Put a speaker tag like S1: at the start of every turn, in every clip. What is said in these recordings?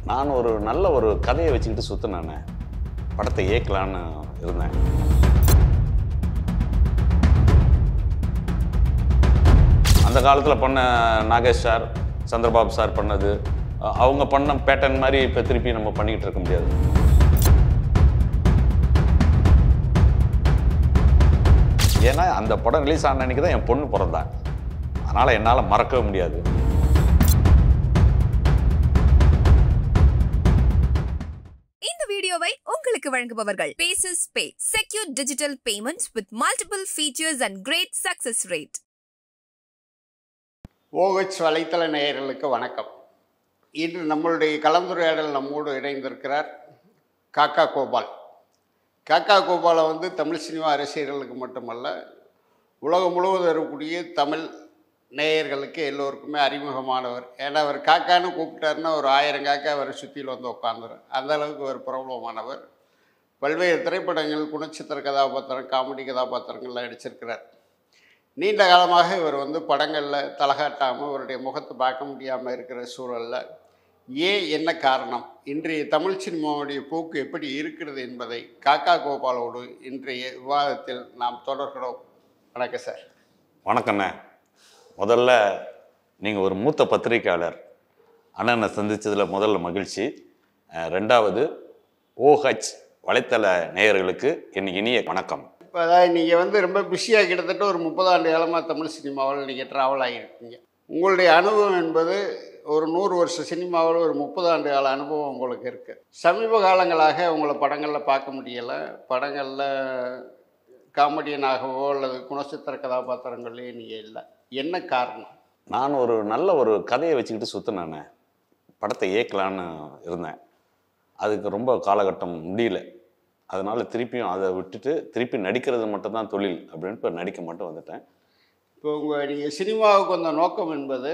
S1: நான் ஒரு நல்ல ஒரு கதையை வச்சுக்கிட்டு சுற்றினேன் படத்தை இயக்கலான்னு இருந்தேன் அந்த காலத்தில் பண்ண நாகேஷ் சார் சந்திரபாபு சார் பண்ணது அ- அவங்க பண்ண பேட்டர்ன் மாதிரி இப்போ திருப்பி நம்ம பண்ணிக்கிட்டு இருக்க முடியாது ஏன்னா அந்த படம் ரிலீஸ் ஆன அன்னைக்கு தான் என் பொண்ணு பிறந்தா அதனால் என்னால் மறக்கவே முடியாது
S2: இந்த வீடியோவை உங்களுக்கு வழங்குபவர்கள் பேசஸ் pay secure digital payments with multiple features and great success rate
S3: ஓஹெச் வலைத்தள நேயர்களுக்கு வணக்கம் இன்று நம்மளுடைய கலந்துரையாடல் நம்மோடு இணைந்திருக்கிறார் காக்கா கோபால் காக்கா கோபாலை வந்து தமிழ் சினிமா ரசிகர்களுக்கு மட்டுமல்ல உலகம் முழுவதும் இருக்கக்கூடிய தமிழ் நேயர்களுக்கு எல்லோருக்குமே அறிமுகமானவர் ஏன்னா அவர் காக்கான்னு கூப்பிட்டாருன்னா ஒரு ஆயிரம் காக்கா அவரை சுற்றியில் வந்து உட்காந்துரும் அந்த அளவுக்கு ஒரு பிரபலமானவர் பல்வேறு திரைப்படங்கள் குணச்சித்திர கதாபாத்திரம் காமெடி கதாபாத்திரங்கள்லாம் நடிச்சிருக்கிறார் நீண்ட காலமாக இவர் வந்து படங்களில் தலகாட்டாமல் இவருடைய முகத்தை பார்க்க முடியாமல் இருக்கிற சூழலில் ஏன் என்ன காரணம் இன்றைய தமிழ் சினிமாவுடைய போக்கு எப்படி இருக்கிறது என்பதை காக்கா கோபாலோடு இன்றைய விவாதத்தில் நாம் தொடர்கிறோம் வணக்கம் சார்
S1: வணக்கண்ணே முதல்ல நீங்கள் ஒரு மூத்த பத்திரிக்கையாளர் அண்ணனை சந்தித்ததில் முதல்ல மகிழ்ச்சி அஹ் ரெண்டாவது ஓஹெச் வலைத்தள நேயர்களுக்கு என் இனிய வணக்கம்
S3: இப்போ அதாவது நீங்கள் வந்து ரொம்ப பிஸியாக கிட்டத்தட்ட ஒரு முப்பது ஆண்டு காலமாக தமிழ் சினிமாவில் நீங்கள் ட்ராவல் ஆகியிருக்கீங்க உங்களுடைய அனுபவம் என்பது ஒரு நூறு வருஷ சினிமாவில் ஒரு முப்பது ஆண்டு கால அனுபவம் உங்களுக்கு இருக்குது சமீப காலங்களாக உங்களை படங்களில் பார்க்க முடியலை படங்களில் காமெடியனாகவோ அல்லது குணச்சித்திர கதாபாத்திரங்கள்லேயே நீங்கள் இல்லை என்ன காரணம்
S1: நான் ஒரு நல்ல ஒரு கதையை வச்சுக்கிட்டு சுற்றினேன் படத்தை இயக்கலான்னு இருந்தேன் அதுக்கு ரொம்ப காலகட்டம் முடியல அதனால் திருப்பியும் அதை விட்டுட்டு திருப்பி நடிக்கிறது மட்டும்தான் தொழில் அப்படின்னு இப்போ நடிக்க மட்டும் வந்துட்டேன்
S3: இப்போ உங்கள் நீங்கள் சினிமாவுக்கு வந்த நோக்கம் என்பது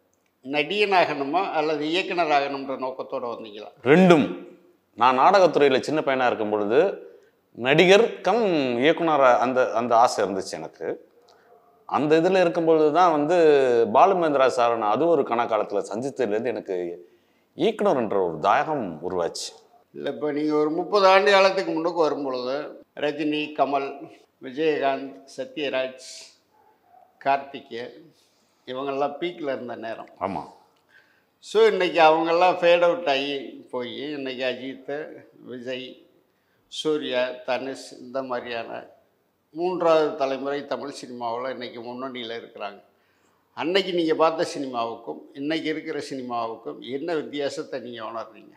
S3: நடிகனாகணுமா அல்லது இயக்குனராகணுன்ற நோக்கத்தோடு வந்தீங்களா
S1: ரெண்டும் நான் நாடகத்துறையில் சின்ன பையனாக இருக்கும் பொழுது நடிகர் கம் இயக்குனர் அந்த அந்த ஆசை இருந்துச்சு எனக்கு அந்த இதில் இருக்கும்பொழுது தான் வந்து பாலுமேந்திரா சாரை நான் அது ஒரு கணக்காலத்தில் சந்தித்ததுலேருந்து எனக்கு இயக்குனர்ன்ற ஒரு தாயகம் உருவாச்சு
S3: இல்லை இப்போ நீங்கள் ஒரு முப்பது ஆண்டு காலத்துக்கு முன்னுக்கு வரும்பொழுது ரஜினி கமல் விஜயகாந்த் சத்யராஜ் கார்த்திகே இவங்கெல்லாம் பீக்கில் இருந்த நேரம்
S1: ஆமாம்
S3: ஸோ இன்றைக்கி அவங்கெல்லாம் ஃபேட் அவுட் ஆகி போய் இன்றைக்கி அஜித் விஜய் சூர்யா தனுஷ் இந்த மாதிரியான மூன்றாவது தலைமுறை தமிழ் சினிமாவில் இன்றைக்கி முன்னணியில் இருக்கிறாங்க அன்னைக்கு நீங்கள் பார்த்த சினிமாவுக்கும் இன்றைக்கி இருக்கிற சினிமாவுக்கும் என்ன வித்தியாசத்தை நீங்கள் உணர்றீங்க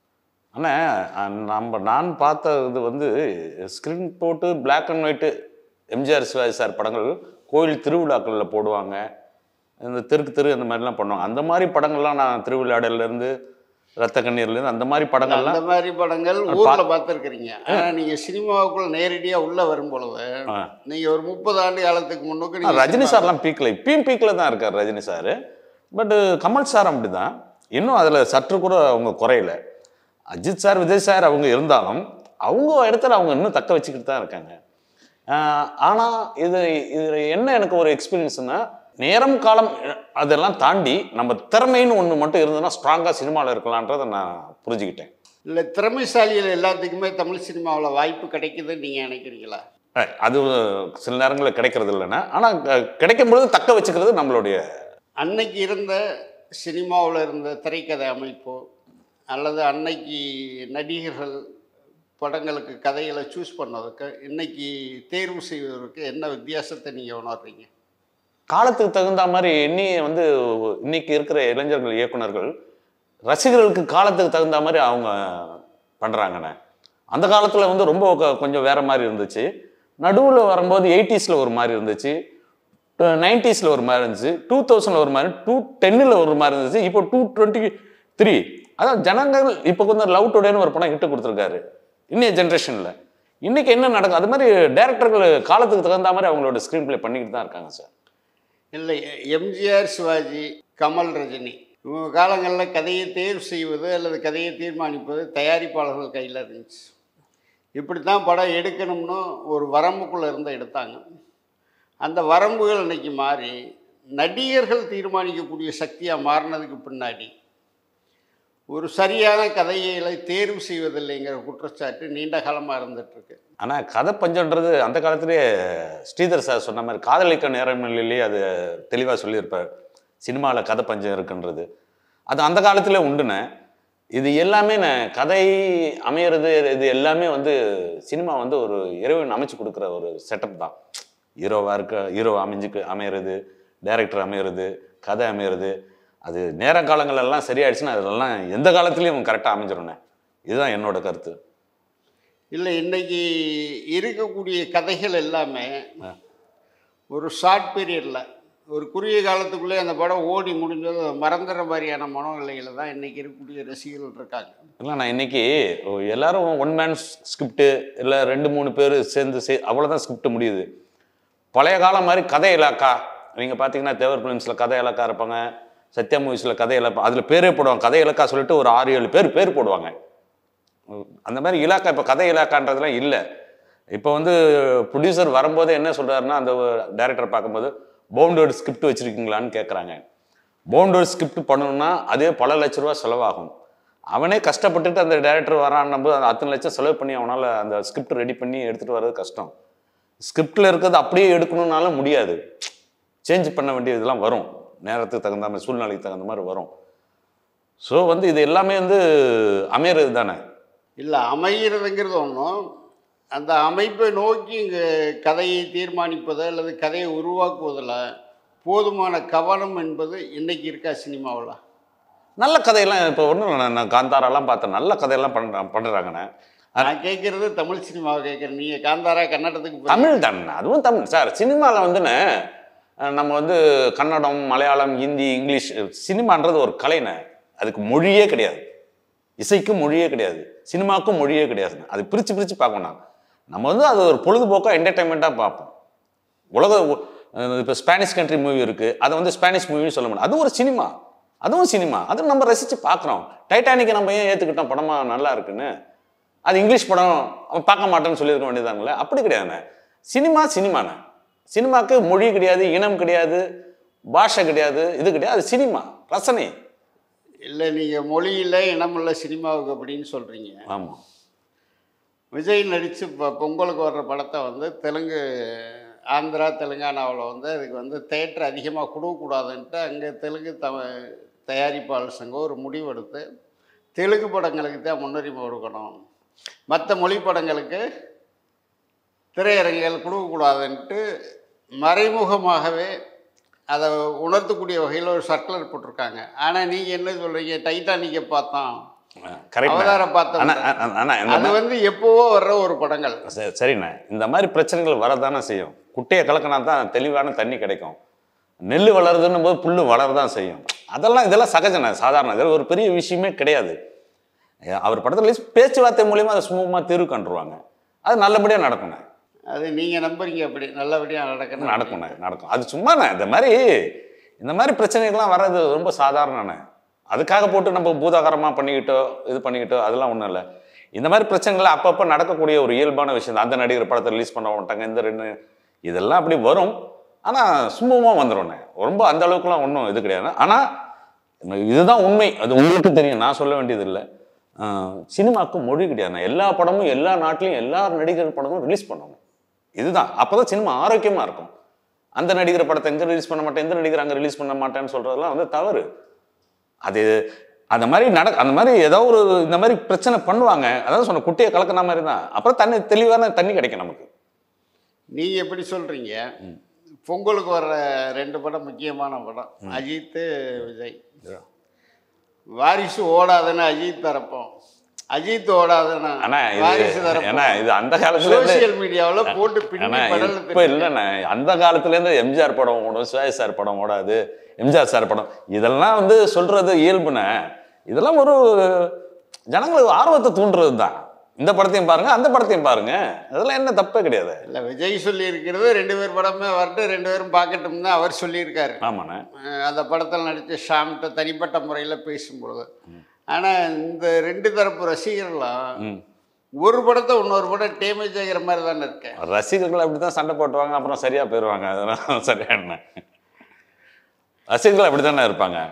S1: ஆனால் நம்ம நான் பார்த்த இது வந்து ஸ்க்ரீன் போட்டு black and white MGR Sivaji sir படங்கள் கோயில் திருவிழாக்களில் போடுவாங்க இந்த தெருக்கு தெரு அந்த மாதிரிலாம் பண்ணுவாங்க அந்த மாதிரி படங்கள்லாம் நான் திருவிழாடலேருந்து ரத்த கண்ணீர்லேருந்து அந்த மாதிரி படங்கள்லாம்
S3: அந்த மாதிரி படங்கள் ஊரில் பார்த்துருக்குறீங்க ஆனால் நீங்கள் சினிமாவுக்குள்ள நேரடியாக உள்ளே வரும்பொழுது
S1: ஆ.
S3: நீங்கள் ஒரு முப்பது ஆண்டு காலத்துக்கு முன்னுக்கு
S1: ஆ,
S3: நீங்க
S1: ரஜினி சார்லாம் பீக்கில் இப்பயும் பீக்கில் தான் இருக்கார் ரஜினி சார் பட்டு கமல் சார் அப்படி தான் இன்னும் அதில் சற்று கூட அவங்க குறையல அஜித் சார் விஜய் சார் அவங்க இருந்தாலும் அவங்க இடத்துல அவங்க இன்னும் தக்க வச்சுக்கிட்டு தான் இருக்காங்க ஆனால் இது இது என்ன எனக்கு ஒரு எக்ஸ்பீரியன்ஸ்னா நேரம் காலம் அதெல்லாம் தாண்டி நம்ம திறமைன்னு ஒன்று மட்டும் இருந்ததுன்னா ஸ்ட்ராங்காக சினிமாவில் இருக்கலான்றதை நான் புரிஞ்சுக்கிட்டேன்
S3: இல்லை திறமைசாலிகள் எல்லாத்துக்குமே தமிழ் சினிமாவில் வாய்ப்பு கிடைக்குதுன்னு நீங்கள் நினைக்கிறீங்களா
S1: அஹ், அது சில நேரங்களில் கிடைக்கிறது இல்லைன்னா ஆனால் கிடைக்கும் பொழுது தக்க வச்சுக்கிறது நம்மளுடைய
S3: அன்னைக்கு இருந்த சினிமாவில் இருந்த திரைக்கதை அமைப்போ அல்லது அன்னைக்கு நடிகர்கள் படங்களுக்கு கதைகளை சூஸ் பண்ணதுக்கு இன்னைக்கு தேர்வு செய்வதற்கு என்ன வித்தியாசத்தை நீங்கள் உணர்றீங்க
S1: காலத்துக்கு தகுந்த மாதிரி இன்னி வந்து இன்னைக்கு இருக்கிற இளைஞர்கள் இயக்குனர்கள் ரசிகர்களுக்கு காலத்துக்கு தகுந்த மாதிரி அவங்க பண்ணுறாங்கண்ணே அந்த காலத்தில் வந்து ரொம்ப கொ- கொஞ்சம் வேற மாதிரி இருந்துச்சு நடுவில் வரும்போது எயிட்டிஸில் ஒரு மாதிரி இருந்துச்சு நைன்டிஸில் ஒரு மாதிரி இருந்துச்சு டூ தௌசண்டில் ஒரு மாதிரி டூ டென்னில் ஒரு மாதிரி இருந்துச்சு இப்போ டூ டுவெண்ட்டி த்ரீ அதான் ஜனங்கள் இப்போ கொஞ்சம் லவ் டுடேன்னு ஒரு படம் ஹிட்டு கொடுத்துருக்காரு இன்னைய ஜென்ரேஷனில் இன்னைக்கு என்ன நடக்கும் அது மாதிரி டேரக்டர்கள் காலத்துக்கு தகுந்த மாதிரி அவங்களோட ஸ்க்ரீன் ப்ளே பண்ணிக்கிட்டு தான் இருக்காங்க சார்
S3: இல்லை எம்ஜிஆர் சிவாஜி கமல் ரஜினி இவங்க காலங்களில் கதையை தேர்வு செய்வது அல்லது கதையை தீர்மானிப்பது தயாரிப்பாளர்கள் கையில் இருந்துச்சு இப்படி தான் படம் எடுக்கணும்னு ஒரு வரம்புக்குள்ளே இருந்து எடுத்தாங்க அந்த வரம்புகள் இன்னைக்கு மாறி நடிகர்கள் தீர்மானிக்கக்கூடிய சக்தியாக மாறினதுக்கு பின்னாடி ஒரு சரியான கதைகளை தேர்வு செய்வதில்லைங்கிற குற்றச்சாட்டு நீண்ட காலமாக இருந்துகிட்ருக்கு
S1: ஆனால் கதை பஞ்சம்ன்றது அந்த காலத்திலேயே ஸ்ரீதர் சார் சொன்ன மாதிரி காதலிக்க நேரமில்லையே அது தெளிவாக சொல்லியிருப்பார் சினிமாவில் கதை பஞ்சம் இருக்குன்றது அது அந்த காலத்திலே உண்டுண்ணே இது எல்லாமே நான் கதை அமையிறது இது எல்லாமே வந்து சினிமா வந்து ஒரு இறைவன் அமைச்சு கொடுக்குற ஒரு செட்டப் தான் ஹீரோவாக இருக்க ஹீரோ அமைஞ்சுக்கு அமையிறது டைரக்டர் அமையிறது கதை அமையிறது அது நேர காலங்கள் எல்லாம் சரியாயிடுச்சுன்னா அதெல்லாம் எந்த காலத்துலேயும் கரெக்டாக அமைஞ்சிருண்ணே இதுதான் என்னோட கருத்து
S3: இல்லை இன்னைக்கு இருக்கக்கூடிய கதைகள் எல்லாமே
S1: ஆ.
S3: ஒரு ஷார்ட் பீரியடில் ஒரு குறுகிய காலத்துக்குள்ளே அந்த படம் ஓடி முடிஞ்சது மறந்துற மாதிரியான மனநிலையில் தான் இன்னைக்கு இருக்கக்கூடிய ரசிகர்கள் இருக்காங்க
S1: இல்லை நான் இன்னைக்கு ஓ, எல்லாரும் ஒன் மேன் ஸ்கிரிப்டு இல்லை ரெண்டு மூணு பேர் சேர்ந்து சே அவ்வளோதான் ஸ்கிரிப்ட் முடியுது பழைய காலம் மாதிரி கதை இலாக்கா நீங்கள் பார்த்தீங்கன்னா தேவர் ஃபிலிம்ஸில் கதை இலக்கா இருப்பாங்க சத்யா மூவிஸில் கதை இலக்கா அதில் பேரே போடுவாங்க கதை இலக்கா சொல்லிட்டு ஒரு ஆறு ஏழு பேர் பேர் போடுவாங்க அந்த மாதிரி இலாக்கா இப்போ கதை இலாக்கான்றதுலாம் இல்லை இப்போ வந்து ப்ரொடியூசர் வரும்போது என்ன சொல்கிறாருன்னா அந்த டைரக்டர் பார்க்கும்போது பவுண்டோடு ஸ்கிரிப்ட் வச்சுருக்கீங்களான்னு கேட்குறாங்க பவுண்டோடு ஸ்கிரிப்ட் பண்ணணும்னா அதே பல லட்ச ரூபா செலவாகும் அவனே கஷ்டப்பட்டுட்டு அந்த டைரக்டர் வரான்னும் போது அந்த அத்தனை லட்சம் செலவு பண்ணி அவனால் அந்த ஸ்கிரிப்ட் ரெடி பண்ணி எடுத்துகிட்டு வர்றது கஷ்டம் ஸ்கிரிப்டில் இருக்கிறது அப்படியே எடுக்கணும்னாலும் முடியாது சேஞ்ச் பண்ண வேண்டிய இதெல்லாம் வரும் நேரத்துக்கு தகுந்த மாதிரி சூழ்நிலைக்கு தகுந்த மாதிரி வரும் ஸோ வந்து இது எல்லாமே வந்து அமையிறது தானே
S3: இல்லை அமைகிறதுங்கிறது ஒன்றும் அந்த அமைப்பை நோக்கி இங்கே கதையை தீர்மானிப்பது அல்லது கதையை உருவாக்குவதில் போதுமான கவனம் என்பது இன்னைக்கு இருக்கா சினிமாவில்
S1: நல்ல கதையெல்லாம் இப்போ ஒன்றும் இல்லை நான் காந்தாராலாம் பார்த்தேன் நல்ல கதையெல்லாம் பண்ணுற பண்ணுறாங்கண்ணே
S3: நான் கேட்குறது தமிழ் சினிமாவை கேட்குறேன் நீங்கள் காந்தாரா கன்னடத்துக்கு போய்
S1: தமிழ் தானே அதுவும் தமிழ் சார் சினிமாவில் வந்துண்ணே அஹ் நம்ம வந்து கன்னடம் மலையாளம் ஹிந்தி இங்கிலீஷ் சினிமான்றது ஒரு கலைண்ணே அதுக்கு மொழியே கிடையாது இசைக்கும் மொழியே கிடையாது சினிமாவுக்கும் மொழியே கிடையாதுண்ணே அது பிரித்து பிரித்து பார்க்கணும் நாங்க. நம்ம வந்து அது ஒரு பொழுதுபோக்காக என்டர்டைன்மெண்ட்டாக பார்ப்போம் உலக இப்போ ஸ்பானிஷ் கண்ட்ரி மூவி இருக்குது அதை வந்து ஸ்பானிஷ் மூவின்னு சொல்ல முடியாது அது ஒரு சினிமா அதுவும் சினிமா அதுவும் நம்ம ரசித்து பார்க்குறோம் டைட்டானிக்கை நம்ம ஏன் ஏற்றுக்கிட்டோம் படமாக நல்லா இருக்குன்னு அது இங்கிலீஷ் படம் அவன் பார்க்க மாட்டேன்னு சொல்லியிருக்க வேண்டியதாங்களே அப்படி கிடையாதுண்ணே சினிமா சினிமாண்ணே சினிமாவுக்கு மொழி கிடையாது இனம் கிடையாது பாஷை கிடையாது இது கிடையாது அது சினிமா ரசனை
S3: இல்லை நீங்கள் மொழியில் இனமுள்ள சினிமாவுக்கு அப்படின்னு சொல்கிறீங்க
S1: ஆமாம்
S3: விஜய் நடித்து இப்போ பொங்கலுக்கு வர்ற படத்தை வந்து தெலுங்கு ஆந்திரா தெலுங்கானாவில் வந்து அதுக்கு வந்து தேட்டர் அதிகமாக கொடுக்கக்கூடாதுன்ட்டு அங்கே தெலுங்கு த தயாரிப்பாளர் சங்கம் ஒரு முடிவெடுத்து தெலுங்கு படங்களுக்கு தான் முன்னுரிமை கொடுக்கணும் மற்ற மொழி படங்களுக்கு திரையரங்குகள் கொடுக்கக்கூடாதுன்ட்டு மறைமுகமாகவே அதை உணர்த்தக்கூடிய வகையில் ஒரு சர்க்குலர் போட்டிருக்காங்க ஆனால் நீங்கள் என்ன சொல்கிறீங்க டைட்டானிக்கை பார்த்தோம்
S1: கரெக்ட்
S3: அவதாரம் பார்த்தோம்
S1: அண்ணா அண்ணா, அண்ணா இந்த
S3: அது வந்து எப்போவோ வர்ற ஒரு படங்கள்
S1: சரி- சரிண்ணே இந்த மாதிரி பிரச்சனைகள் வரதானே செய்யும் குட்டையை கலக்கினா தான் தெளிவான தண்ணி கிடைக்கும் நெல் வளருதுன்னும் போது புல்லு வளரதான் செய்யும் அதெல்லாம் இதெல்லாம் சகஜண்ணே சாதாரண இதில் ஒரு பெரிய விஷயமே கிடையாது ஏ, அவர் படத்தில் பேச்சுவார்த்தை மூலியமா அதை சுமூகமாக தீர்வு கண்டுருவாங்க அது நல்லபடியாக நடக்குண்ணே
S3: அது நீங்கள் நம்புறீங்க அப்படி நல்லபடியாக நடக்கணும்
S1: நடக்குண்ணே நடக்கும் அது சும்மாண்ணே இந்த மாதிரி இந்த மாதிரி பிரச்சனைகள்லாம் வர்றது ரொம்ப சாதாரணண்ணே அதுக்காக போட்டு நம்ம பூதாகரமாக பண்ணிக்கிட்டோ இது பண்ணிக்கிட்டோ அதெல்லாம் ஒன்றும் இல்லை இந்த மாதிரி பிரச்சனைகள் அப்பப்போ நடக்கக்கூடிய ஒரு இயல்பான விஷயம் தான். அந்த நடிகர் படத்தை ரிலீஸ் பண்ண மாட்டாங்க இந்த ரெண்டு இதெல்லாம் அப்படி வரும் ஆனால் சுமூகமாக வந்துடும்ண்ணே ரொம்ப அந்த அளவுக்குலாம் ஒன்றும் இது கிடையாது ஆனால் இதுதான் உண்மை அது உங்களுக்கு தெரியும் நான் சொல்ல வேண்டியது இல்லை சினிமாவுக்கு மொழி கிடையாது எல்லா படமும் எல்லா நாட்டிலையும் எல்லா நடிகர் படமும் ரிலீஸ் பண்ணணும் இதுதான் அப்பதான் சினிமா ஆரோக்கியமா இருக்கும் அந்த நடிகர் படத்தை எங்க ரிலீஸ் பண்ண மாட்டேன் இந்த நடிகர் அங்க ரிலீஸ் பண்ண மாட்டேன்னு சொல்றதெல்லாம் வந்து தவறு அது அந்த மாதிரி நட அந்த மாதிரி ஏதோ ஒரு இந்த மாதிரி பிரச்சனை பண்ணுவாங்க அதாவது சொன்ன குட்டியை கலக்கின மாதிரி தான் அப்புறம் தண்ணி தெளிவான தண்ணி கிடைக்கும் நமக்கு
S3: நீங்கள் எப்படி சொல்கிறீங்க பொங்கலுக்கு வர்ற ரெண்டு படம் முக்கியமான படம் அஜித்து விஜய் வாரிசு ஓடாதுன்னு அஜித் தரப்போம் அஜித் ஓடாதுன்னா
S1: ஆனா
S3: வாரிசு
S1: இது
S3: தரப்போம்
S1: ஏன்னா இது அந்த காலத்துல இருந்து
S3: சோசியல் மீடியாவில் போட்டு பின்னி
S1: ஆனா
S3: படல
S1: இப்ப இல்லைண்ணே அந்த காலத்துல இருந்து எம்ஜிஆர் படம் ஓடும் சிவாஜி சார் படம் ஓடாது எம்ஜிஆர் சார் படம் இதெல்லாம் வந்து சொல்றது இயல்புண்ணே இதெல்லாம் ஒரு ஜனங்களுக்கு ஆர்வத்தை தூண்டுறது தான் இந்த படத்தையும் பாருங்க அந்த படத்தையும் பாருங்க அதெல்லாம் என்ன தப்பே கிடையாது
S3: இல்லை விஜய் சொல்லியிருக்கிறது ரெண்டு பேர் படமே வரட்டும் ரெண்டு பேரும் பார்க்கட்டும் தான் அவர் சொல்லியிருக்காரு
S1: ஆமாண்ணே
S3: அஹ் அந்த படத்தில் நடித்த ஷாம்கிட்ட தனிப்பட்ட முறையில் பேசும்பொழுது ஆனால் இந்த ரெண்டு தரப்பு ரசிகர்களும்
S1: ம்
S3: ஒரு படத்தை இன்னொரு படம் டேமேஜ் ஆகிற மாதிரி தானே இருக்கேன்
S1: ரசிகர்கள் அப்படித்தான் சண்டை போட்டுவாங்க அப்புறம் சரியா போயிடுவாங்க அதெல்லாம் சரியான ரசிகர்கள் அப்படித்தானே இருப்பாங்க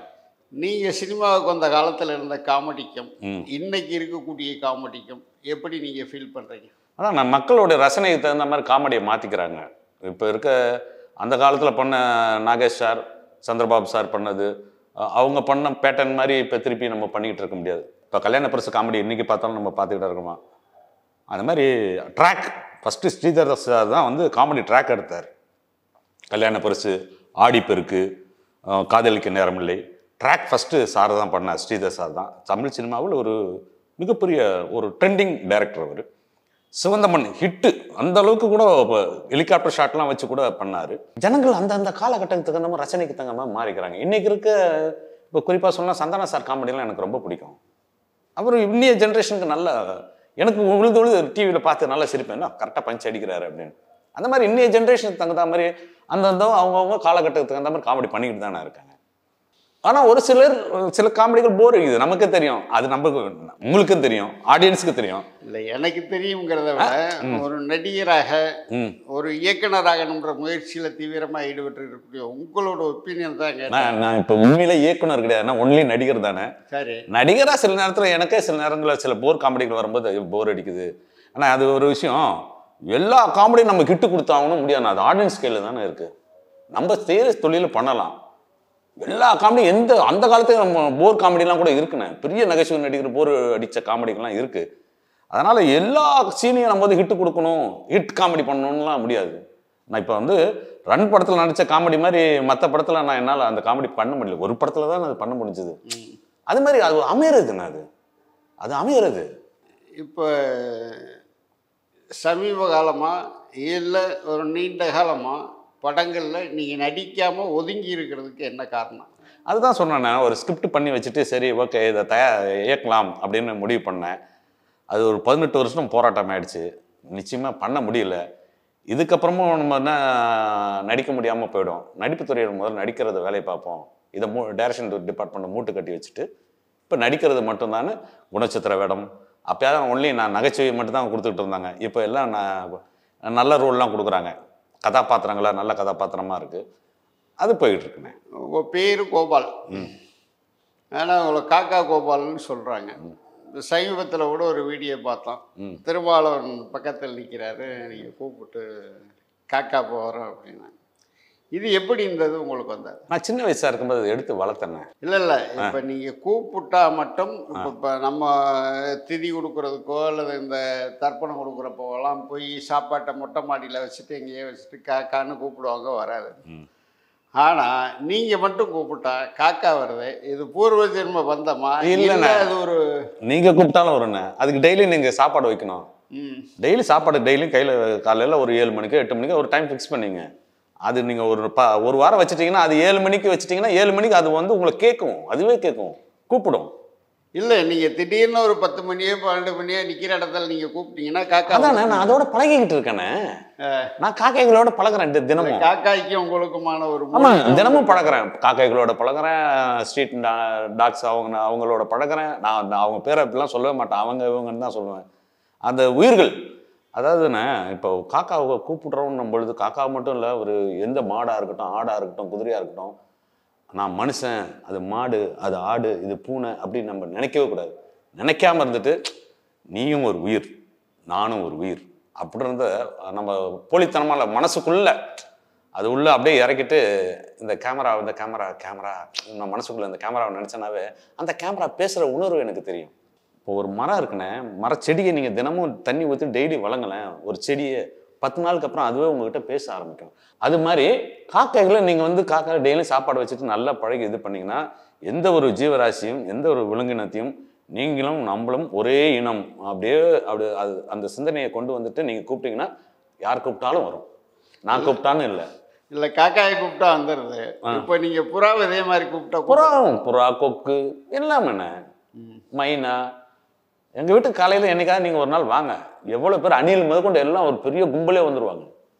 S3: நீங்கள் சினிமாவுக்கு வந்த காலத்தில் இருந்த காமெடிக்கும்
S1: ம்.
S3: இன்னைக்கு இருக்கக்கூடிய காமெடிக்கும் எப்படி நீங்கள் ஃபீல் பண்ணுறீங்க
S1: அதான் நான் மக்களோட ரசனைக்கு தகுந்த மாதிரி காமெடியை மாற்றிக்கிறாங்க இப்போ இருக்க அந்த காலத்தில் பண்ண நாகேஷ் சார் சந்திரபாபு சார் பண்ணது அஹ் அவங்க பண்ண பேட்டர்ன் மாதிரி இப்போ திருப்பி நம்ம பண்ணிக்கிட்டு இருக்க முடியாது இப்போ கல்யாண பரிசு காமெடி இன்றைக்கி பார்த்தாலும் நம்ம பார்த்துக்கிட்டு இருக்கோமா அந்த மாதிரி ட்ராக் ஃபஸ்ட்டு ஸ்ரீதர் சார் தான் வந்து காமெடி ட்ராக் எடுத்தார் கல்யாண பரிசு ஆடிப்பெருக்கு அஹ் காதலிக்க நேரமில்லை ட்ராக் ஃபஸ்ட்டு சார் தான் பண்ணார் ஸ்ரீதர் சார் தான் தமிழ் சினிமாவில் ஒரு மிகப்பெரிய ஒரு ட்ரெண்டிங் டைரக்டர் அவர் சிவந்தமன் ஹிட்டு அந்த அளவுக்கு கூட ஹெலிகாப்டர் ஷாட்லாம் வச்சு கூட பண்ணார் ஜனங்கள் அந்த அந்த காலகட்டத்துக்கு தகுந்த மாதிரி ரசனைக்கு தகுந்த மாதிரி மாறிக்கிறாங்க இன்னைக்கு இருக்க இப்போ குறிப்பாக சொன்னால் சந்தான சார் காமெடிலாம் எனக்கு ரொம்ப பிடிக்கும் அவர் இன்னைய ஜென்ரேஷனுக்கு நல்ல எனக்கு உழுது உழுது டிவியில் பார்த்து நல்லா சிரிப்பேன் கரெக்டாக பஞ்ச் அடிக்கிறாரு அப்படின்னு அந்த மாதிரி இன்னைய ஜென்ரேஷனுக்கு தகுந்த மாதிரி அந்தந்த அவங்கவுங்க காலகட்டத்துக்கு தகுந்த மாதிரி காமெடி பண்ணிக்கிட்டு தானே இருக்காங்க ஆனால் ஒரு சிலர் சில காமெடிகள் போர் அடிக்குது நமக்கே தெரியும் அது நமக்கு உங்களுக்கும் தெரியும் ஆடியன்ஸுக்கு தெரியும்
S3: இல்லை எனக்கு தெரியுங்கிறத விட ஒரு நடிகராக
S1: ம்
S3: ஒரு இயக்குனராகணுன்ற முயற்சியில் தீவிரமாக ஈடுபட்டு இருக்கக்கூடிய உங்களோட ஒப்பீனியன் தான் கேட்டேன்
S1: நான் நான் இப்போ உண்மையில இயக்குனர் கிடையாது நான் ஒன்லி நடிகர் தானே
S3: சரி
S1: நடிகராக சில நேரத்தில் எனக்கே சில நேரங்களில் சில போர் காமெடிகள் வரும்போது போர் அடிக்குது ஆனால் அது ஒரு விஷயம் எல்லா காமெடியும் நம்ம கிட்டு கொடுத்தாங்கன்னு முடியாது அது ஆடியன்ஸ் ஸ்கேலில் தானே இருக்குது நம்ம செய்கிற தொழில் பண்ணலாம் எல்லா காமெடியும் எந்த அந்த காலத்துல நம்ம போர் காமெடிலாம் கூட இருக்குண்ணே பெரிய நகைச்சுவை நடிகர் போர் அடித்த காமெடிகள்லாம் இருக்குது அதனால் எல்லா சீனையும் நம்ம வந்து ஹிட்டு கொடுக்கணும் ஹிட் காமெடி பண்ணணும்லாம் முடியாது நான் இப்போ வந்து ரன் படத்தில் நடித்த காமெடி மாதிரி மற்ற படத்தில் நான் என்னால் அந்த காமெடி பண்ண முடியல ஒரு படத்தில் தான் அது பண்ண முடிஞ்சது அது மாதிரி அது அமையறதுண்ணே அது அது அமையறது
S3: இப்போ சமீப காலமாக இல்லை ஒரு நீண்ட காலமாக படங்களில் நீங்கள் நடிக்காமல் ஒதுங்கி இருக்கிறதுக்கு என்ன காரணம்
S1: அதுதான் சொன்னேன் நான் ஒரு ஸ்கிரிப்ட் பண்ணி வச்சுட்டு சரி ஓகே இதை தயா இயக்கலாம் அப்படின்னு முடிவு பண்ணேன் அது ஒரு பதினெட்டு வருஷம் போராட்டம் ஆயிடுச்சு நிச்சயமாக பண்ண முடியல இதுக்கப்புறமும் நம்ம என்ன நடிக்க முடியாமல் போயிடும் நடிப்புத் துறையில் முதல்ல நடிக்கிறத வேலையை பார்ப்போம் இதை மூ டைரக்ஷன் டிபார்ட்மெண்ட்டை மூட்டு கட்டி வச்சுட்டு இப்போ நடிக்கிறது மட்டும்தானே குணச்சித்திர வேடம் அப்போயாவது ஒன்லி நான் நகைச்சுவை மட்டும்தான் கொடுத்துக்கிட்டு இருந்தாங்க இப்போ எல்லாம் நான் நல்ல ரோல்லாம் கொடுக்குறாங்க கதாபாத்திரங்களா நல்ல கதாபாத்திரமாக இருக்குது அது போயிட்டு இருக்குண்ணே
S3: உங்கள் பேர் கோபால் ஆனால் உங்களை காக்கா கோபால்னு சொல்கிறாங்க சமீபத்தில் கூட ஒரு வீடியோ பார்த்தோம்
S1: ம்.
S3: திருமாவளவன் பக்கத்தில் நிற்கிறாரு நீங்கள் கூப்பிட்டு காக்கா போகிறோம் அப்படின்னா இது எப்படி இருந்தது உங்களுக்கு வந்தது
S1: நான் சின்ன வயசா இருக்கும்போது அதை எடுத்து வளர்த்தேனே
S3: இல்லை இல்லை இப்போ நீங்கள் கூப்பிட்டா மட்டும் இப்போ இப்போ நம்ம திதி கொடுக்குறதுக்கோ அல்லது இந்த தர்ப்பணம் கொடுக்குறப்போலாம் போய் சாப்பாட்டை மொட்டை மாடியில் வச்சுட்டு எங்கேயோ வச்சுட்டு காக்கான்னு கூப்பிடுவாங்க வராது
S1: ம்.
S3: ஆனால் நீங்கள் மட்டும் கூப்பிட்டா காக்கா வருது இது பூர்வ ஜென்ம பந்தமா
S1: இல்லைண்ணே.
S3: இல்லை அது ஒரு
S1: நீங்க கூப்பிட்டாலும் வருண்ணே அதுக்கு டெய்லி நீங்க சாப்பாடு வைக்கணும்
S3: ம்
S1: டெய்லி சாப்பாடு டெய்லியும் கையில் காலையில் ஒரு ஏழு மணிக்கு எட்டு மணிக்கு ஒரு டைம் ஃபிக்ஸ் பண்ணீங்க அது நீங்கள் ஒரு ப ஒரு வாரம் வச்சுட்டீங்கன்னா அது ஏழு மணிக்கு வச்சுட்டீங்கன்னா ஏழு மணிக்கு அது வந்து உங்களை கேட்கும் அதுவே கேட்கும் கூப்பிடும்
S3: இல்லை நீங்கள் திடீர்னு ஒரு பத்து மணியோ பன்னெண்டு மணியோ நிற்கிற இடத்துல நீங்கள் கூப்பிட்டீங்கன்னா காக்கா
S1: அதானே நான் அதோட பழகிக்கிட்டு இருக்கேனே நான் காக்கைகளோட பழகுறேன் தி- தினமும்
S3: காக்காய்க்கும் உங்களுக்குமான ஒரு
S1: ஆமா
S3: மோதல்
S1: தினமும் பழகுறேன் காக்கைகளோட பழகுறேன் ஸ்ட்ரீட் டாக்ஸ் அவங்க அவங்களோட பழகுறேன் நான் நான் அவங்க பேரை இப்படிலாம் சொல்லவே மாட்டேன் அவங்க இவங்கன்னு தான் சொல்லுவேன் அந்த உயிர்கள் அதாவதுண்ணே இப்போ காக்காவை கூப்பிடுறோம் பொழுது காக்கா மட்டும் இல்லை ஒரு எந்த மாடாக இருக்கட்டும் ஆடாக இருக்கட்டும் குதிரையாக இருக்கட்டும் நான் மனுஷன் அது மாடு அது ஆடு இது பூனை அப்படின்னு நம்ம நினைக்கவே கூடாது நினைக்காம இருந்துட்டு நீயும் ஒரு உயிர் நானும் ஒரு உயிர் அப்படின்றத நம்ம போலித்தனமாக மனசுக்குள்ள அது உள்ள அப்படியே இறக்கிட்டு இந்த கேமரா இந்த கேமரா கேமரா நான் மனசுக்குள்ள இந்த கேமராவை நினச்சனாவே அந்த கேமரா பேசுகிற உணர்வு எனக்கு தெரியும் இப்போ ஒரு மரம் இருக்குண்ணே மரச்செடியை நீங்கள் தினமும் தண்ணி ஊற்றி டெய்லி வளங்களேன் ஒரு செடியை பத்து நாளுக்கு அப்புறம் அதுவே உங்ககிட்ட பேச ஆரம்பிக்கும் அது மாதிரி காக்கைகளை நீங்கள் வந்து காக்கா டெய்லியும் சாப்பாடு வச்சுட்டு நல்லா பழகி இது பண்ணீங்கன்னா எந்த ஒரு ஜீவராசியும் எந்த ஒரு விலங்கினத்தையும் நீங்களும் நம்மளும் ஒரே இனம் அப்படியே அப்படி அது அந்த சிந்தனையை கொண்டு வந்துட்டு நீங்கள் கூப்பிட்டீங்கன்னா யார் கூப்பிட்டாலும் வரும் நான் கூப்பிட்டான்னு இல்லை
S3: இல்லை காக்காயை கூப்பிட்டா வந்துடுது இப்போ நீங்கள் புறாவை இதே மாதிரி கூப்பிட்டா
S1: புறா புறா கொக்கு எல்லாமே மைனா எங்கள் வீட்டுக்கு காலையில் என்னைக்காவது நீங்கள் ஒரு நாள் வாங்க எவ்வளோ பேர் அணில் முதற்கொண்டு எல்லாம் ஒரு பெரிய கும்பலே வந்துடுவாங்க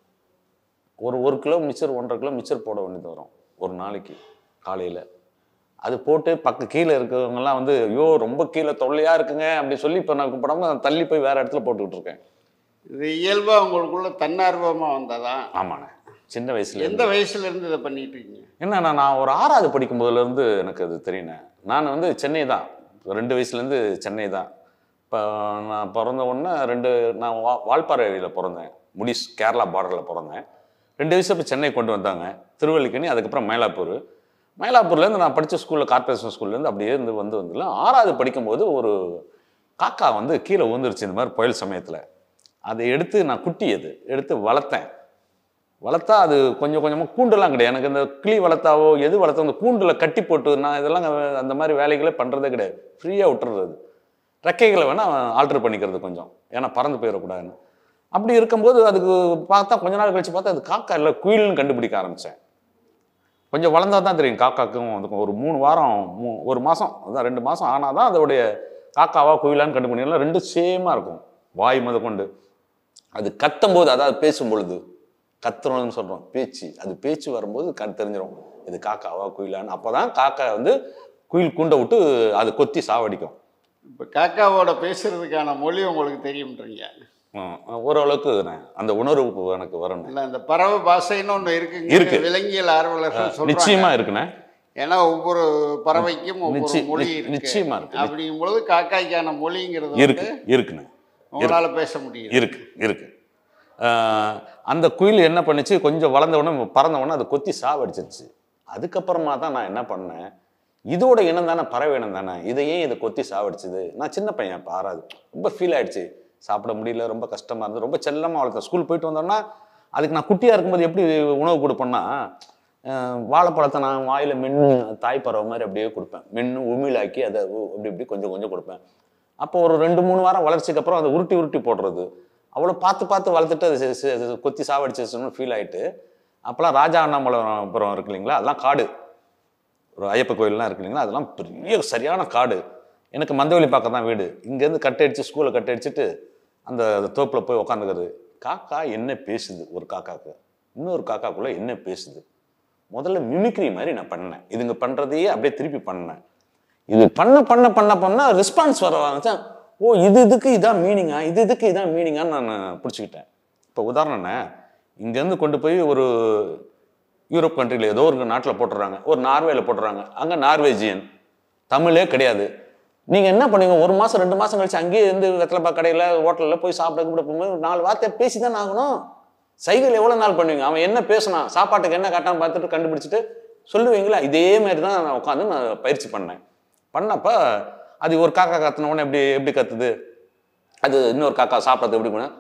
S1: ஒரு ஒரு கிலோ மிச்சர் ஒன்றரை கிலோ மிச்சர் போட வேண்டியது வரும் ஒரு நாளைக்கு காலையில் அது போட்டு பக்க கீழே இருக்கிறவங்கலாம் வந்து ஐயோ ரொம்ப கீழே தொல்லையாக இருக்குங்க அப்படி சொல்லி இப்போ நான் கூப்பிடாம தள்ளி போய் வேறு இடத்துல போட்டுக்கிட்டு இருக்கேன்
S3: இது இயல்பாக உங்களுக்குள்ள தன்னார்வமாக வந்ததா
S1: ஆமாண்ணே சின்ன வயசுல
S3: எந்த வயசுல இருந்து இதை பண்ணிட்டு இருக்கீங்க
S1: என்னன்னா நான் ஒரு ஆறாவது படிக்கும் போதுல இருந்து எனக்கு அது தெரியுனே நான் வந்து சென்னை தான் ரெண்டு வயசுலேருந்து சென்னை தான் இப்போ நான் பிறந்த உடனே ரெண்டு நான் வா வால்பாறையில் பிறந்தேன் முடிஸ் கேரளா பார்டரில் பிறந்தேன் ரெண்டு வயசு அப்போ சென்னை கொண்டு வந்தாங்க திருவல்லிக்கணி அதுக்கப்புறம் மயிலாப்பூர் மயிலாப்பூர்லேருந்து நான் படித்த ஸ்கூலில் கார்பரேஷன் ஸ்கூல்லேருந்து அப்படியே இருந்து வந்து வந்துல ஆறாவது படிக்கும்போது ஒரு காக்கா வந்து கீழே விழுந்துருச்சு இந்த மாதிரி புயல் சமயத்தில் அதை எடுத்து நான் குட்டி அது எடுத்து வளர்த்தேன் வளர்த்தா அது கொஞ்சம் கொஞ்சமாக கூண்டெல்லாம் கிடையாது எனக்கு இந்த கிளி வளர்த்தாவோ எது வளர்த்தோ அந்த கூண்டில் கட்டி போட்டு நான் இதெல்லாம் அந்த மாதிரி வேலைகளே பண்ணுறதே கிடையாது ஃப்ரீயாக விட்டுறது ரெக்கைகளை வேணால் ஆல்டர் பண்ணிக்கிறது கொஞ்சம் ஏன்னா பறந்து போயிடக்கூடாதுன்னு அப்படி இருக்கும்போது அதுக்கு பார்த்தா கொஞ்ச நாள் கழிச்சு பார்த்தா அது காக்கா இல்லை குயில்னு கண்டுபிடிக்க ஆரம்பித்தேன் கொஞ்சம் வளர்ந்தா தான் தெரியும் காக்காக்கும் அதுக்கும் ஒரு மூணு வாரம் மூ ஒரு மாதம் அதான் ரெண்டு மாதம் ஆனால் தான் அதோடைய காக்காவா குயிலான்னு கண்டுபிடிக்கலாம் ரெண்டும் சேமாக இருக்கும் வாய் முத கொண்டு அது கத்தும் போது அதாவது பேசும் பொழுது கத்துறோம்னு சொல்கிறோம் பேச்சு அது பேச்சு வரும்போது க தெரிஞ்சிடும் இது காக்காவா குயிலான்னு அப்போ தான் காக்கா வந்து குயில் கூண்டை விட்டு அது கொத்தி சாவடிக்கும்
S3: இப்போ காக்காவோட பேசுறதுக்கான மொழி உங்களுக்கு தெரியும்ன்றீங்க
S1: ம், ஓரளவுக்கு நான் அந்த உணர்வு எனக்கு வரணும்
S3: இல்லை இந்த பறவை பாஷைன்னு ஒன்று இருக்குங்க
S1: இருக்கு.
S3: விலங்கியல் ஆர்வலர்கள் சொல்றாங்க
S1: நிச்சயமா இருக்குண்ணே
S3: ஏன்னா ஒவ்வொரு பறவைக்கும் ஒவ்வொரு
S1: நிச்சய-
S3: மொழி
S1: நிச்ச-
S3: இருக்கு
S1: நிச்சயமா இருக்கு.
S3: அப்படிங்கும் பொழுது காக்காய்க்கான மொழிங்கிறது
S1: இருக்கு
S3: வந்து
S1: இருக்குண்ணே
S3: உங்களால பேச முடியும்
S1: இருக்கு இருக்கு ஆஹ் அந்த குயில் என்ன பண்ணுச்சு கொஞ்சம் வளர்ந்த உடனே பறந்த உடனே அதை கொத்தி சாவடிச்சிருச்சு அதுக்கப்புறமா தான் நான் என்ன பண்ணேன் இதோட இனம் தானே பறவை இனம் தானே இதை ஏன் இதை கொத்தி சாவடிச்சுது நான் சின்ன பையன் இப்போ ஆறாது ரொம்ப ஃபீல் ஆயிடுச்சு சாப்பிட முடியல ரொம்ப கஷ்டமா இருந்தது ரொம்ப செல்லமாக வளர்த்தேன் ஸ்கூல் போயிட்டு வந்தோன்னா அதுக்கு நான் குட்டியாக இருக்கும்போது எப்படி உணவு கொடுப்பேன்னா ஆஹ் வாழைப்பழத்தை நான் வாயில் மென்று தாய் பறவை மாதிரி அப்படியே கொடுப்பேன் மென்று உமிழாக்கி அதை உ- அப்படி இப்படி கொஞ்சம் கொஞ்சம் கொடுப்பேன் அப்போ ஒரு ரெண்டு மூணு வாரம் வளர்ச்சிக்கு அப்புறம் அதை உருட்டி உருட்டி போடுறது அவ்வளோ பார்த்து பார்த்து வளர்த்துட்டு அது சி- சி- அது கொத்தி சாவடிச்சிருச்சுன்னு ஃபீல் ஆயிட்டு அப்போல்லாம் ராஜா அண்ணாமலைபுரம் இருக்கு இல்லைங்களா அதெல்லாம் காடு ஒரு ஐயப்ப கோயில்லாம் இருக்கு இல்லைங்களா அதெல்லாம் பெரிய சரியான காடு எனக்கு மந்தவெளி பக்கம் தான் வீடு இங்கேருந்து கட்டடிச்சு ஸ்கூலை கட்டடிச்சிட்டு அந்த தோப்பில் போய் உக்காந்துக்கிறது காக்கா என்ன பேசுது ஒரு காக்காக்கு இன்னொரு காக்காக்குள்ளே என்ன பேசுது முதல்ல மிமிக்ரி மாதிரி நான் பண்ணேன் இதுங்க பண்ணுறதையே அப்படியே திருப்பி பண்ணேன் இது பண்ண பண்ண பண்ண பண்ண ரெஸ்பான்ஸ் வர ஆரம்பிச்சேன் ஓ இது இதுக்கு இதான் மீனிங்கா இது இதுக்கு இதான் மீனிங்கான்னு நான் பிடிச்சிக்கிட்டேன் இப்போ உதாரணம்ண்ணே இங்கேருந்து கொண்டு போய் ஒரு யூரோப் கண்ட்ரியில் ஏதோ ஒரு நாட்டில் போட்டுறாங்க ஒரு நார்வேல போட்டுறாங்க அங்கே நார்வேஜியன் தமிழே கிடையாது நீங்கள் என்ன பண்ணுவீங்க ஒரு மாதம் ரெண்டு மாதம் கழிச்சு அங்கேயே இருந்து வெத்தலைப்பா கடையில் ஹோட்டலில் போய் சாப்பிட கூட போகும்போது ஒரு நாலு வார்த்தை பேசி தான் ஆகணும் சைக்கிள் எவ்வளோ நாள் பண்ணுவீங்க அவன் என்ன பேசுனான் சாப்பாட்டுக்கு என்ன காட்டான்னு பார்த்துட்டு கண்டுபிடிச்சிட்டு சொல்லுவீங்களா இதே மாதிரி தான் நான் உட்காந்து நான் பயிற்சி பண்ணேன் பண்ணப்ப அது ஒரு காக்கா கத்துன உடனே எப்படி எப்படி கத்துது அது இன்னொரு காக்கா சாப்பிட்றது எப்படி பண்ண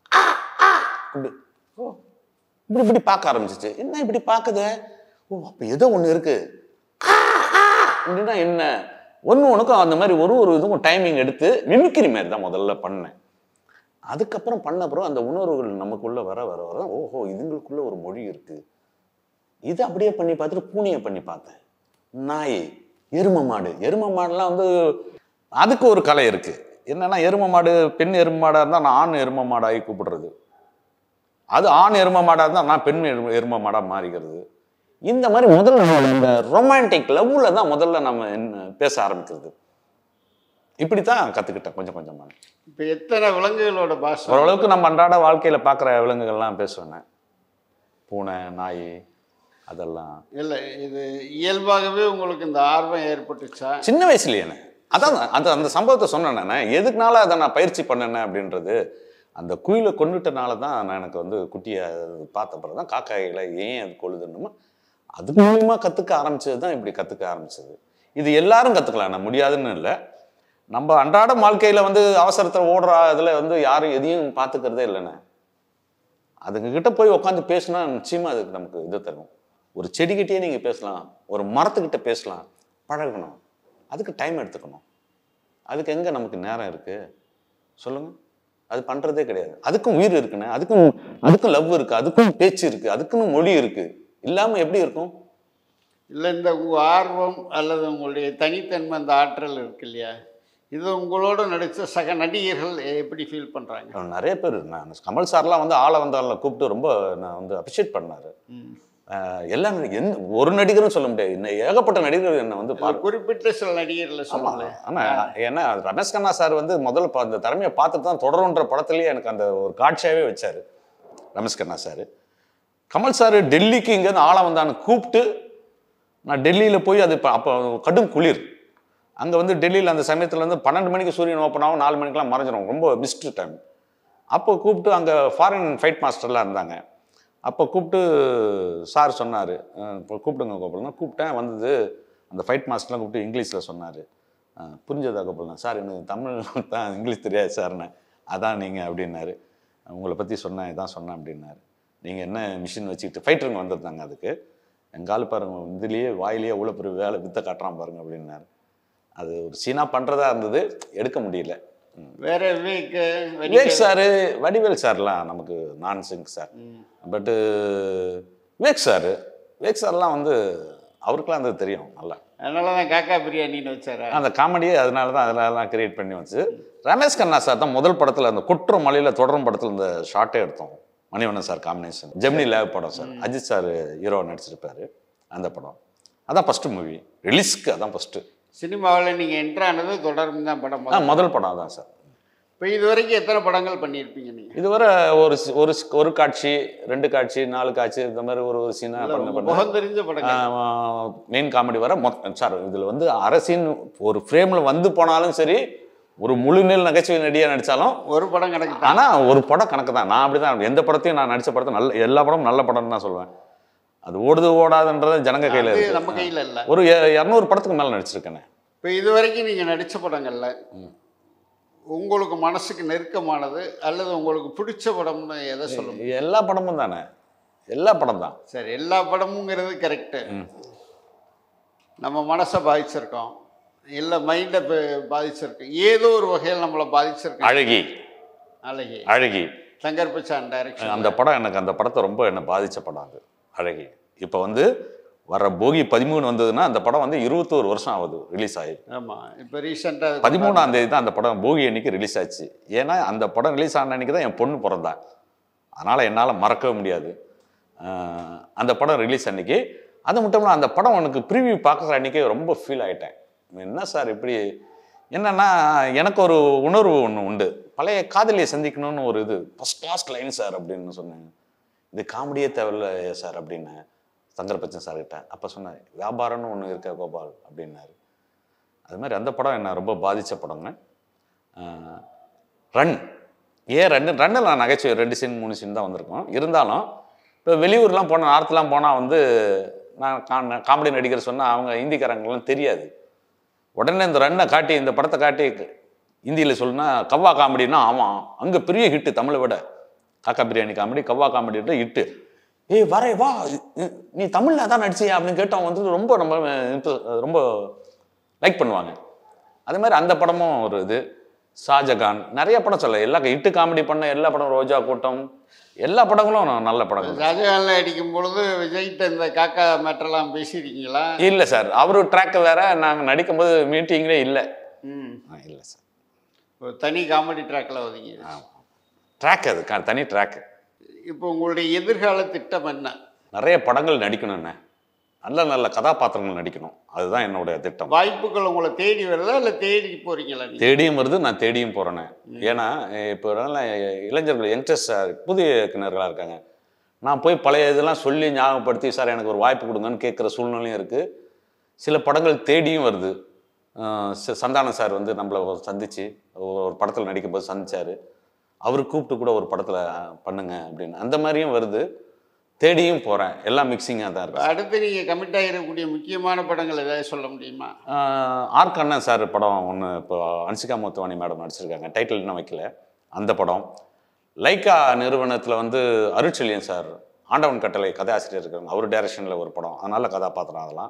S1: இப்படி ஓ இப்படி இப்படி பார்க்க ஆரம்பிச்சிச்சு என்ன இப்படி பார்க்குது ஓ அப்போ ஏதோ ஒன்று இருக்கு அப்படின்னா என்ன ஒன்று ஒன்றுக்கும் அந்த மாதிரி ஒரு ஒரு இதுவும் டைமிங் எடுத்து மிமிக்ரி மாதிரி தான் முதல்ல பண்ணேன் அதுக்கப்புறம் பண்ண அப்புறம் அந்த உணர்வுகள் நமக்குள்ள வர வர வர ஓஹோ இதுங்களுக்குள்ள ஒரு மொழி இருக்கு இது அப்படியே பண்ணி பார்த்துட்டு பூனையை பண்ணி பார்த்தேன் நாய் எரும மாடு எரும மாடுலாம் வந்து அதுக்கு ஒரு கலை இருக்கு என்னன்னா எரும மாடு பெண் எரும மாடா இருந்தா நான் ஆண் எரும மாடாகி கூப்பிடுறது அது ஆண் எரும மாடா இருந்தா நான் பெண் எரும எரும மாடா மாறிக்கிறது இந்த மாதிரி முதல்ல நம்ம இந்த ரொமான்டிக் லவ்ல தான் முதல்ல நம்ம என்ன பேச ஆரம்பிக்கிறது இப்படித்தான் கத்துக்கிட்டேன் கொஞ்சம் கொஞ்சமா
S3: இப்போ எத்தனை விலங்குகளோட பாஷை
S1: ஓரளவுக்கு நம்ம அன்றாட வாழ்க்கையில பார்க்குற விலங்குகள்லாம் பேசுவேன் பூனை நாய் அதெல்லாம்
S3: இல்லை இது இயல்பாகவே உங்களுக்கு இந்த ஆர்வம் ஏற்பட்டுச்சா
S1: சின்ன வயசுலயே அதான் அந்த அந்த சம்பவத்தை சொன்னேன் நான் எதுக்குனால அதை நான் பயிற்சி பண்ணேன் அப்படின்றது அந்த குயிலை கொண்டுட்டனால தான் நான் எனக்கு வந்து குட்டியை பார்த்த பிறகு தான் காக்காய்களை ஏன் அது கொள்ளுதுன்னு அது மூலியமாக கற்றுக்க ஆரம்பிச்சது தான் இப்படி கற்றுக்க ஆரம்பிச்சது இது எல்லாரும் கற்றுக்கலாம் நான் முடியாதுன்னு இல்லை நம்ம அன்றாட வாழ்க்கையில் வந்து அவசரத்தில் ஓடுற இதில் வந்து யாரும் எதையும் பார்த்துக்கிறதே இல்லைண்ணே அதுங்க கிட்ட போய் உட்காந்து பேசினா நிச்சயமாக அதுக்கு நமக்கு இது தரும் ஒரு செடிகிட்டே நீங்கள் பேசலாம் ஒரு மரத்துக்கிட்ட பேசலாம் பழகணும் அதுக்கு டைம் எடுத்துக்கணும் அதுக்கு எங்கே நமக்கு நேரம் இருக்குது சொல்லுங்கள் அது பண்ணுறதே கிடையாது அதுக்கும் உயிர் இருக்குண்ணே அதுக்கும் அதுக்கும் லவ் இருக்குது அதுக்கும் பேச்சு இருக்குது அதுக்குன்னு மொழி இருக்குது இல்லாமல் எப்படி இருக்கும்
S3: இல்லை இந்த உங்கள் ஆர்வம் அல்லது உங்களுடைய தனித்தன்மை அந்த ஆற்றல் இருக்கு இல்லையா இது உங்களோட நடித்த சக நடிகர்கள் எப்படி ஃபீல் பண்ணுறாங்க
S1: நிறைய பேர் நான் கமல் சார்லாம் வந்து ஆளை வந்தால கூப்பிட்டு ரொம்ப நான் வந்து அப்ரிஷியேட் பண்ணாரு ஆஹ் எல்லா நடி- எந்த ஒரு நடிகரும் சொல்ல முடியாது இன்னும் ஏகப்பட்ட நடிகர்கள் என்னை வந்து பாரு
S3: குறிப்பிட்ட சில நடிகர்களை சொல்லுங்களேன்
S1: ஆமா ஏன்னா ரமேஷ் கண்ணா சார் வந்து முதல்ல பா- அந்த திறமையை பார்த்துட்டு தான் தொடருன்ற படத்துலயே எனக்கு அந்த ஒரு காட்சியாவே வச்சாரு ரமேஷ் கண்ணா சார் கமல் சார் டெல்லிக்கு இங்கேருந்து ஆளை வந்தான்னு கூப்பிட்டு நான் டெல்லியில் போய் அது இப்போ அப்போ கடும் குளிர் அங்கே வந்து டெல்லியில் அந்த சமயத்தில் வந்து பன்னெண்டு மணிக்கு சூரியன் ஓப்பன் ஆகும் நாலு மணிக்கெலாம் மறைஞ்சிரும் ரொம்ப மிஸ்ட் டைம் அப்போ கூப்பிட்டு அங்கே ஃபாரின் ஃபைட் மாஸ்டர்லாம் இருந்தாங்க அப்போ கூப்பிட்டு சார் சொன்னார் இப்போ கூப்பிடுங்க கோபால்னா கூப்பிட்டேன் வந்தது அந்த ஃபைட் மாஸ்டர்லாம் கூப்பிட்டு இங்கிலீஷில் சொன்னார் புரிஞ்சதா கோபால்னா சார் எனக்கு தமிழ் தான் இங்கிலீஷ் தெரியாது சார்னு அதான் நீங்கள் அப்படின்னாரு உங்களை பற்றி சொன்னேன் இதான் சொன்னேன் அப்படின்னாரு நீங்கள் என்ன மிஷின் வச்சுக்கிட்டு ஃபைட்டருங்க வந்திருந்தாங்க அதுக்கு எங்கால் பாருங்க இதுலேயே வாயிலேயே எவ்வளோ பெரிய வேலை வித்தை காட்டுறான் பாருங்க அப்படின்னாரு அது ஒரு சீனாக பண்ணுறதா இருந்தது எடுக்க முடியல ம்.
S3: வேற விவேக்
S1: விவேக் சாரு வடிவேல் சார்லாம் நமக்கு நான் சிங்க் சார் பட்டு விவேக் சார் விவேக் சார்லாம் வந்து அவருக்கெல்லாம் அது தெரியும் நல்லா
S3: அதனால தான் காக்கா பிரியாணின்னு வச்சாரா
S1: அந்த காமெடியே அதனால தான் அதனால கிரியேட் பண்ணி வச்சு ரமேஷ் கண்ணா சார் தான் முதல் படத்தில் அந்த குற்ற மலையில் தொடரும் படத்தில் இந்த ஷார்ட்டே எடுத்தோம் மணிவண்ணன் சார் காம்பினேஷன் ஜெமினி லேவ் படம் சார் அஜித் சார் ஹீரோ நடிச்சிருப்பாரு அந்த படம் அதான் ஃபஸ்ட்டு மூவி ரிலீஸ்க்கு அதான் ஃபஸ்ட்டு
S3: சினிமாவில் நீங்கள் என்ட்ரானது தொடர்ந்து தான் படம்
S1: ஆ முதல் படம் அதான் சார்
S3: இப்போ இது வரைக்கும் எத்தனை படங்கள் பண்ணியிருப்பீங்க நீங்கள்
S1: இதுவரை ஒரு சி- ஒரு சி- ஒரு காட்சி ரெண்டு காட்சி நாலு காட்சி இந்த மாதிரி ஒரு ஒரு சீனாக பண்ண பண்ண
S3: முகம் தெரிஞ்ச படங்கள்
S1: மெயின் காமெடி வர மொத்த சார் இதில் வந்து அரசின் ஒரு ஃப்ரேமில் வந்து போனாலும் சரி ஒரு முழு நீள் நகைச்சுவை நடிகையாக நடித்தாலும்
S3: ஒரு படம் கணக்கு தான்
S1: ஆனால் ஒரு படம் கணக்கு தான் நான் அப்படி தான் எந்த படத்தையும் நான் நடித்த படத்தை நல்ல எல்லா படமும் நல்ல படம்னு தான் சொல்லுவேன் அது ஓடுது ஓடாதுன்றது ஜனங்க கையில்
S3: அது
S1: இருக்கு
S3: நம்ம கையில் இல்லை
S1: ஒரு எ- இரநூறு படத்துக்கு மேலே நடிச்சிருக்கேனே
S3: இப்போ இது வரைக்கும் நீங்கள் நடித்த படங்கள்ல உங்களுக்கு மனசுக்கு நெருக்கமானது அல்லது உங்களுக்கு பிடிச்ச படம்னு எதை சொல்லுங்க
S1: எல்லா படமும் தானே எல்லா படம் தான்
S3: சரி எல்லா படமுங்கிறது கரெக்டு நம்ம மனசை பாதிச்சிருக்கோம் இல்லை மைண்டை பாதிச்சிருக்கோம் ஏதோ ஒரு வகையில் நம்மளை பாதிச்சிருக்கோம்
S1: அழகி
S3: அழகி
S1: அழகி
S3: சங்கர் பிச்சான் டைரக்ஷன்
S1: அந்த படம் எனக்கு அந்த படத்தை ரொம்ப என்னை பாதிச்ச படம் அது அழகி இப்போ வந்து வர போகி பதிமூணு வந்ததுன்னா அந்த படம் வந்து இருபத்தோரு வருஷம் ஆகுது ரிலீஸ் ஆகி
S3: ஆமாம் இப்போ ரீசெண்டாக
S1: பதிமூணாம் தேதி தான் அந்த படம் போகி அன்னைக்கு ரிலீஸ் ஆச்சு ஏன்னா அந்த படம் ரிலீஸ் ஆன அன்னைக்கு தான் என் பொண்ணு பிறந்தா அதனால் என்னால் மறக்கவே முடியாது ஆஹ் அந்த படம் ரிலீஸ் அன்னைக்கு அது மட்டும் இல்லை அந்த படம் எனக்கு ப்ரிவியூ பார்க்குற அன்னைக்கே ரொம்ப ஃபீல் ஆகிட்டேன் என்ன சார் இப்படி என்னன்னா எனக்கு ஒரு உணர்வு ஒன்று உண்டு பழைய காதலியை சந்திக்கணும்னு ஒரு இது ஃபஸ்ட் கிளாஸ் லைன் சார் அப்படின்னு சொன்னேன் இது காமெடியே தேவையில்ல சார் அப்படின்னு சங்கர் பச்சன் சார்கிட்ட அப்போ சொன்னார் வியாபாரம்னு ஒன்று இருக்க கோபால் அப்படின்னாரு அது மாதிரி அந்த படம் என்ன ரொம்ப பாதித்த படங்க ஆஹ் ரன் ஏன் ரன்னு ரன்னில் நான் நகைச்சுவை ரெண்டு சீன் மூணு சீன் தான் வந்திருக்கோம் இருந்தாலும் இப்போ வெளியூர்லாம் போனால் நார்த்லாம் போனால் வந்து நான் கா- காமெடி நடிகர் சொன்னால் அவங்க ஹிந்திக்காரங்களும் தெரியாது உடனே இந்த ரன்னை காட்டி இந்த படத்தை காட்டி ஹிந்தியில் சொல்லுனா கவ்வா காமெடினா ஆமாம் அங்கே பெரிய ஹிட்டு தமிழை விட காக்கா பிரியாணி காமெடி கவ்வா காமெடி ஹிட்டு ஏய் வரே வா இ- நீ தமிழில் தான் நடிச்சியா அப்படின்னு கேட்டவங்க வந்து ரொம்ப நம்ம interest- ரொம்ப லைக் பண்ணுவாங்க அதே மாதிரி அந்த படமும் ஒரு இது ஷாஜகான் நிறைய படம் சொல்ல எல்லா இட்டு காமெடி பண்ண எல்லா படம் ரோஜா கூட்டம் எல்லா படங்களும் நல்ல படங்கள்
S3: ஷாஜகானில் அடிக்கும் பொழுது விஜய்கிட்ட இந்த காக்கா மேட்டர்லாம் பேசியிருக்கீங்களா
S1: இல்லை சார் அவரு ட்ராக் வேற நாங்கள் நடிக்கும்போது மீட்டிங்லேயே இல்லை
S3: ம்
S1: இல்லை சார்
S3: ஒரு தனி காமெடி ட்ராக்கில் ஒதுங்கி
S1: ட்ராக் அது க- தனி ட்ராக்
S3: இப்போ உங்களுடைய எதிர்கால திட்டம் என்ன
S1: நிறைய படங்கள் நடிக்கணும்ண்ணே நல்ல நல்ல கதாபாத்திரங்கள் நடிக்கணும் அதுதான் என்னுடைய திட்டம்
S3: வாய்ப்புகள் உங்களை தேடி வருதா இல்லை தேடி போறீங்களா நீங்க
S1: தேடியும் வருது நான் தேடியும் போகிறேனே ஏன்னா இப்போ நல்ல இளைஞர்கள் யங்ஸ்டர்ஸ் புதிய இயக்குனர்களாக இருக்காங்க நான் போய் பழைய இதெல்லாம் சொல்லி ஞாபகப்படுத்தி சார் எனக்கு ஒரு வாய்ப்பு கொடுங்கன்னு கேட்குற சூழ்நிலையும் இருக்குது சில படங்கள் தேடியும் வருது அஹ் ச- சந்தானம் சார் வந்து நம்மளை ஒரு சந்திச்சு ஒரு படத்தில் நடிக்கும்போது சந்திச்சார் அவர் கூப்பிட்டு கூட ஒரு படத்தில் பண்ணுங்க அப்படின்னு அந்த மாதிரியும் வருது தேடியும் போகிறேன் எல்லாம் மிக்சிங்காக தான் இருக்கு
S3: அடுத்து நீங்கள் கமிட் ஆகிடக்கூடிய முக்கியமான படங்கள் ஏதாவது சொல்ல முடியுமா
S1: ஆஹ் ஆர் கண்ணன் சார் படம் ஒன்று இப்போ அன்சிகா மோத்துவானி மேடம் நடிச்சிருக்காங்க டைட்டில் இன்னும் வைக்கல அந்த படம் லைக்கா நிறுவனத்தில் வந்து அருட்செழியன் சார் ஆண்டவன் கட்டளை கதாசிரியர் இருக்காங்க அவர் டைரக்ஷனில் ஒரு படம் அதனால கதாபாத்திரம் அதெல்லாம்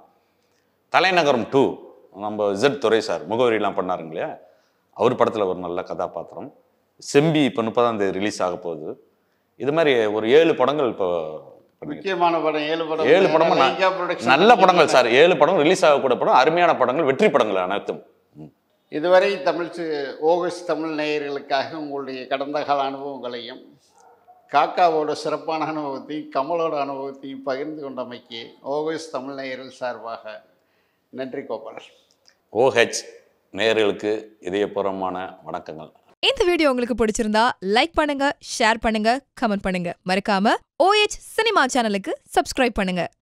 S1: தலைநகரம் டூ நம்ம இசட் துரை சார் முகவரிலாம் பண்ணாருங்க இல்லையா அவர் படத்தில் ஒரு நல்ல கதாபாத்திரம் செம்பி இப்போ முப்பதாம் தேதி ரிலீஸ் ஆக போகுது இது மாதிரி ஒரு ஏழு படங்கள் இப்போ பண்ணிருக்கேன்.
S3: முக்கியமான படம் ஏழு படம்
S1: ஏழு படமும் ந-
S3: லைகா production
S1: நல்ல படங்கள் சார் ஏழு படம் ரிலீஸ் ஆகக்கூடிய படம் அருமையான படங்கள் வெற்றி படங்கள் அனைத்தும் ம்.
S3: இதுவரை தமிழ் சி- ஓகஸ் தமிழ் நேயர்களுக்காக உங்களுடைய கடந்த கால அனுபவங்களையும் காக்காவோட சிறப்பான அனுபவத்தையும் கமலோட அனுபவத்தையும் பகிர்ந்து கொண்டமைக்கு ஓகஸ் தமிழ் நேயர்கள் சார்பாக நன்றி கோபால்
S1: ஓஹெச் நேயர்களுக்கு இதயபூர்வமான வணக்கங்கள்
S4: இந்த வீடியோ உங்களுக்கு பிடிச்சிருந்தா லைக் பண்ணுங்க ஷேர் பண்ணுங்க கமெண்ட் பண்ணுங்க மறக்காம ஓஎச் சினிமா சேனலுக்கு சப்ஸ்கிரைப் பண்ணுங்க